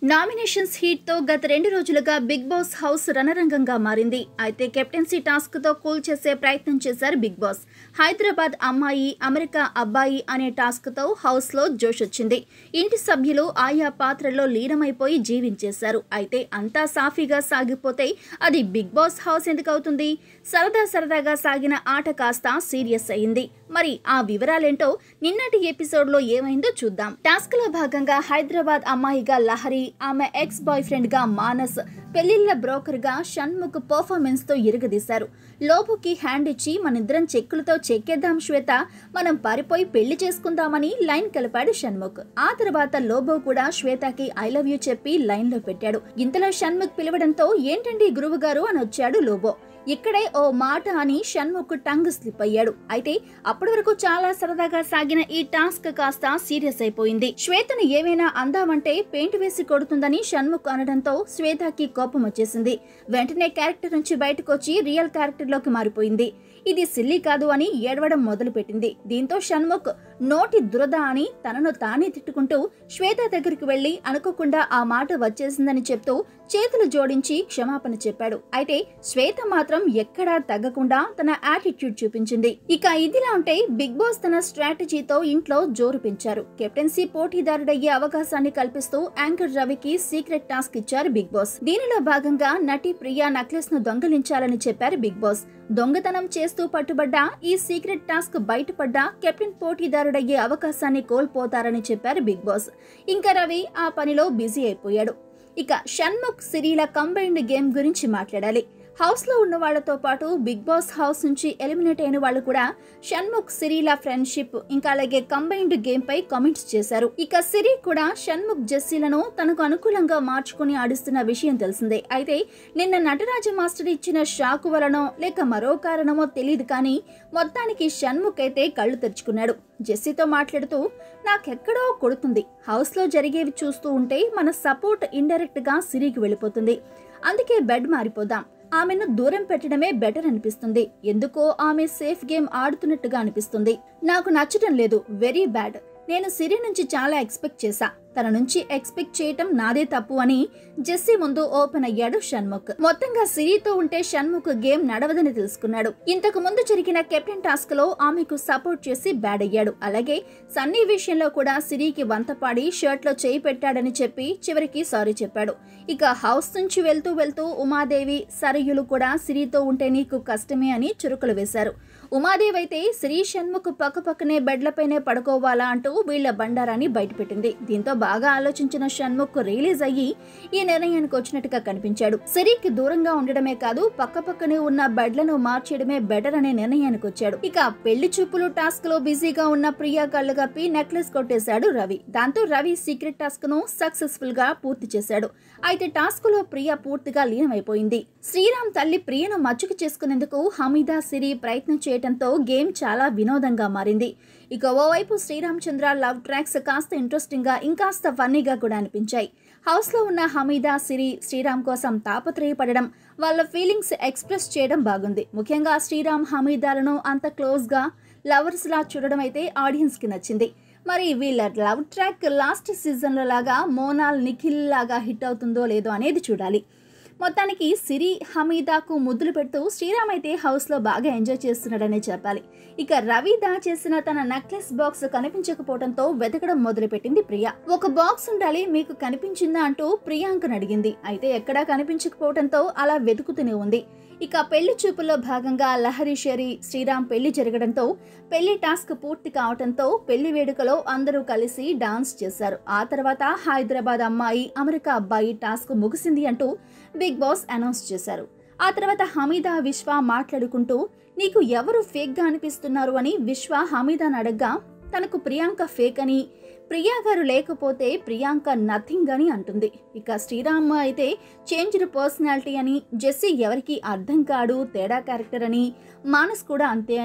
nominations heat తో గత రెండు రోజులుగా బిగ్ బాస్ హౌస్ రణరంగంగా మారింది అయితే కెప్టెన్సీ టాస్క్ తో కూల్ చేసే ప్రయత్నం చేశారు బిగ్ బాస్ హైదరాబాద్ అమ్మాయి అమెరికా అబ్బాయి అనే టాస్క్ తో హౌస్ లో జోష్ వచ్చింది ఇంటి సభ్యులు ఆయా పాత్రల్లో లీనమైపోయి జీవించేశారు అయితే అంతా సాఫీగా సాగిపోతే అది బిగ్ బాస్ హౌస్ ఎందుకు అవుతుంది సరదా సరదాగా సాగిన ఆట కాస్త సీరియస్ అయింది మరి ఆ వివరాలేంటో నిన్నటి ఎపిసోడ్ లో ఏమైందో చూద్దాం టాస్క్ లో భాగంగా హైదరాబాద్ అమ్మాయిగా లహరి ఆమె ఎక్స్ బాయ్ ఫ్రెండ్ గా మానస్ పెళ్లిళ్ల బ్రోకర్ గా షణ్ముఖ్ పర్ఫార్మెన్స్ తో ఇరగదీశారు లోబుకి హ్యాండ్ ఇచ్చి మనిద్దరం చెక్కులతో చెక్కేద్దాం శ్వేత మనం పారిపోయి పెళ్లి చేసుకుందామని లైన్ కలిపాడు షణ్ముఖ్ ఆ తర్వాత లోబో కూడా శ్వేతకి ఐ లవ్ యూ చెప్పి లైన్ లో పెట్టాడు ఇంతలో షణ్ముఖ్ పిలవడంతో ఏంటండి గురువు గారు అని వచ్చాడు లోబో ఇక్కడే ఓ మాట అని షణ్ముఖ్ టంగ్ స్లిప్ అయ్యాడు అయితే అప్పటి వరకు చాలా సరదాగా సాగిన ఈ టాస్క్ కాస్త సీరియస్ అయిపోయింది శ్వేతను ఏమైనా అందామంటే పెయింట్ వేసి కొడుతుందని షణ్ముఖ్ అనడంతో శ్వేతకి కోపం వచ్చేసింది వెంటనే క్యారెక్టర్ నుంచి బయటకు వచ్చి రియల్ క్యారెక్టర్ లోకి మారిపోయింది ఇది సిల్లీ కాదు అని ఏడవడం మొదలుపెట్టింది దీంతో షణ్ముఖ్ నోటి దురద అని తనను తానే తిట్టుకుంటూ శ్వేత దగ్గరికి వెళ్లి అనుకోకుండా ఆ మాట వచ్చేసిందని చెప్తూ చేతులు జోడించి క్షమాపణ చెప్పాడు అయితే శ్వేత మాత్రం ఎక్కడా తగ్గకుండా తన యాటిట్యూడ్ చూపించింది ఇక ఇదిలా ఉంటే బిగ్ బాస్ తన స్ట్రాటజీతో ఇంట్లో జోరు పెంచారు కెప్టెన్సీ పోటీదారుడయ్యే అవకాశాన్ని కల్పిస్తూ యాంకర్ రవికి సీక్రెట్ టాస్క్ ఇచ్చారు బిగ్ బాస్ దీనిలో భాగంగా నటి ప్రియా నెక్లెస్ ను దొంగలించాలని చెప్పారు బిగ్ బాస్ దొంగతనం చేస్తూ పట్టుబడ్డా ఈ సీక్రెట్ టాస్క్ బయటపడ్డా కెప్టెన్ పోటీదారుడయ్యే అవకాశాన్ని కోల్పోతారని చెప్పారు బిగ్ బాస్ ఇంకా రవి ఆ పనిలో బిజీ అయిపోయాడు ఇక షణ్ముఖ్ సిరీల కంబైన్డ్ గేమ్ గురించి మాట్లాడాలి హౌస్ లో ఉన్న వాళ్లతో పాటు బిగ్ బాస్ హౌస్ నుంచి ఎలిమినేట్ అయిన వాళ్ళు కూడా షణ్ముఖ్ సిరీల ఫ్రెండ్షిప్ ఇంకా అలాగే కంబైన్డ్ గేమ్ పై కామెంట్స్ చేశారు ఇక సిరి కూడా షణ్ముఖ్ జెస్సీలను తనకు అనుకూలంగా మార్చుకుని ఆడిస్తున్న విషయం తెలిసిందే అయితే నిన్న నటరాజ మాస్టర్ ఇచ్చిన షాకు వలనో లేక మరో కారణమో తెలియదు కానీ మొత్తానికి షణ్ముఖ్ అయితే కళ్ళు తెరుచుకున్నాడు జెస్సీతో మాట్లాడుతూ నాకెక్కడో కొడుతుంది హౌస్ లో జరిగేవి చూస్తూ ఉంటే మన సపోర్ట్ ఇండైరెక్ట్ గా సిరికి వెళ్ళిపోతుంది అందుకే బెడ్ మారిపోదాం ఆమెను దూరం పెట్టడమే బెటర్ అనిపిస్తుంది ఎందుకో ఆమె సేఫ్ గేమ్ ఆడుతున్నట్టుగా అనిపిస్తుంది నాకు నచ్చడం లేదు వెరీ బ్యాడ్ నేను సిరి నుంచి చాలా ఎక్స్పెక్ట్ చేశా తన నుంచి ఎక్స్పెక్ట్ చేయటం నాదే తప్పు అని జెస్సీ ముందు ఓపెన్ అయ్యాడు షణ్ముఖ్ మొత్తంగా సిరితో ఉంటే షణ్ముఖ్ గేమ్ నడవదని తెలుసుకున్నాడు ఇంతకు ముందు జరిగిన కెప్టెన్ టాస్క్ లో ఆమెకు సపోర్ట్ చేసి బ్యాడ్ అయ్యాడు అలాగే సన్నీ విషయంలో కూడా సిరికి వంతపాడి షర్ట్ లో చేయి పెట్టాడని చెప్పి చివరికి సారీ చెప్పాడు ఇక హౌస్ నుంచి వెళ్తూ వెళ్తూ ఉమాదేవి సరయులు కూడా సిరితో ఉంటే నీకు కష్టమే అని చురుకులు వేశారు ఉమాదేవి అయితే శ్రీ షణ్ముఖ్ పక్క పక్కనే బెడ్లపైనే పడుకోవాలా అంటూ వీళ్ల బండారాన్ని బయటపెట్టింది దీంతో బాగా ఆలోచించిన షణ్ముఖ్ రిలీజ్ అయ్యి ఈ నిర్ణయానికి వచ్చినట్టుగా కనిపించాడు సిరికి దూరంగా ఉండడమే కాదు పక్క పక్కనే ఉన్న బెడ్లను మార్చేయడమే బెటర్ అనే నిర్ణయానికి వచ్చాడు ఇక పెళ్లి చూపులు టాస్క్ లో బిజీగా ఉన్న ప్రియా కళ్ళు కప్పి నెక్లెస్ కొట్టేశాడు రవి దాంతో రవి సీక్రెట్ టాస్క్ ను సక్సెస్ఫుల్ గా పూర్తి చేశాడు అయితే టాస్క్ లో ప్రియ పూర్తిగా లీనమైపోయింది శ్రీరామ్ తల్లి ప్రియను మచ్చుకు చేసుకునేందుకు హమీదా సిరి ప్రయత్నం చేయడంతో గేమ్ చాలా వినోదంగా మారింది ఇక ఓవైపు శ్రీరామచంద్ర లవ్ ట్రాక్స్ కాస్త ఇంట్రెస్టింగ్ గా ఇంకాస్త ఫన్నీగా కూడా అనిపించాయి హౌస్ లో ఉన్న హమీదా సిరి శ్రీరామ్ కోసం తాపత్రయపడడం వాళ్ళ ఫీలింగ్స్ ఎక్స్ప్రెస్ చేయడం బాగుంది ముఖ్యంగా శ్రీరామ్ హమీదాలను అంత క్లోజ్ గా లవర్స్ లా చూడడం అయితే ఆడియన్స్ కి నచ్చింది మరి వీళ్ళ లవ్ ట్రాక్ లాస్ట్ సీజన్లో లాగా మోనాల్ నిఖిల్ లాగా హిట్ అవుతుందో లేదో అనేది చూడాలి మొత్తానికి సిరి హమీదాకు ముద్దులు పెడుతూ శ్రీరామ్ అయితే హౌస్లో బాగా ఎంజాయ్ చేస్తున్నాడనే చెప్పాలి ఇక రవి దాచేసిన తన నెక్లెస్ బాక్స్ కనిపించకపోవడంతో వెతకడం మొదలుపెట్టింది ప్రియ ఒక బాక్స్ ఉండాలి మీకు కనిపించిందా అంటూ ప్రియాంకను అడిగింది అయితే ఎక్కడా కనిపించకపోవడంతో అలా వెతుకుతూనే ఉంది ఇక పెళ్లి చూపుల్లో భాగంగా లహరి షెరి శ్రీరామ్ పెళ్లి జరగడంతో పెళ్లి టాస్క్ పూర్తి కావడంతో పెళ్లి వేడుకలో అందరూ కలిసి డాన్స్ చేశారు ఆ తర్వాత హైదరాబాద్ అమ్మాయి అమెరికా అబ్బాయి టాస్క్ ముగిసింది అంటూ బిగ్ బాస్ అనౌన్స్ చేశారు ఆ తర్వాత హమీదా విశ్వ మాట్లాడుకుంటూ నీకు ఎవరు ఫేక్ గా అనిపిస్తున్నారు అని విశ్వ హమీదాని అడగ్గా తనకు ప్రియాంక ఫేక్ అని ప్రియా గారు లేకపోతే ప్రియాంక నథింగ్ అని అంటుంది ఇక శ్రీరామ్ అయితే చేంజ్డ్ పర్సనాలిటీ అని జెస్సీ ఎవరికి అర్థం కాడు తేడా క్యారెక్టర్ అని మానస్ కూడా అంతే అని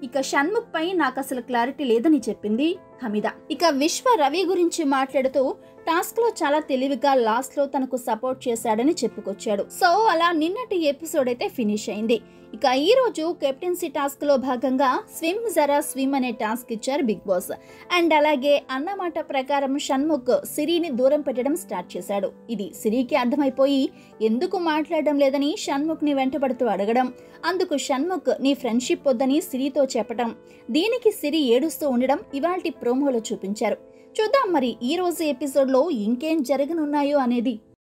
ఇక షణ్ముఖ్ పై నాకు అసలు క్లారిటీ లేదని చెప్పింది హమీద ఇక విశ్వ రవి గురించి మాట్లాడుతూ టాస్క్ లో చాలా తెలివిగా లాస్ట్ లో తనకు సపోర్ట్ చేశాడని చెప్పుకొచ్చాడు సో అలా నిన్నటి ఎపిసోడ్ అయితే ఫినిష్ అయింది ఇక ఈ రోజు కెప్టెన్సీ టాస్క్ లో భాగంగా స్విమ్ జరా స్విమ్ అనే టాస్క్ ఇచ్చారు బిగ్ బాస్ అండ్ అలాగే అన్నమాట ప్రకారం షణ్ముఖ్ సిరిని దూరం పెట్టడం స్టార్ట్ చేశాడు ఇది సిరికి అర్థమైపోయి ఎందుకు మాట్లాడడం లేదని షణ్ముఖ్ ని వెంటబడుతూ అడగడం అందుకు షణ్ముఖ్ నీ ఫ్రెండ్షిప్ వద్దని సిరితో చెప్పటం దీనికి సిరి ఏడుస్తూ ఉండడం ఇవాల్టి ప్రోమోలో చూపించారు చూద్దాం మరి ఈ రోజు ఎపిసోడ్లో ఇంకేం జరగనున్నాయో అనేది